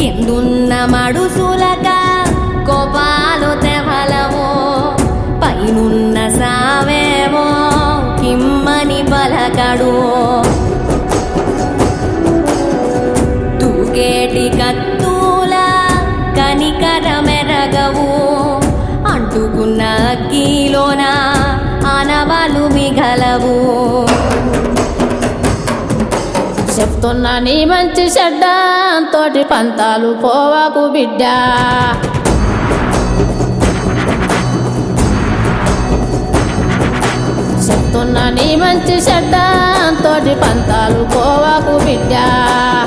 కిందున్న మడుసులక కోపాలు తెవలవో పైనున్న సావేమో కిమ్మని పలకడు తూకేటి కత్తుల కనికరమెరగవు అంటుకున్న అగ్గిలోన ఆనవాలు మిగలవు చెప్తున్నా నీ మంచి చెడ్డ తోటి పంతాలు పోవాకు బిడ్డ చెప్తున్నా నీ మంచి చెడ్డ తోటి పంతాలు పోవాకు బిడ్డ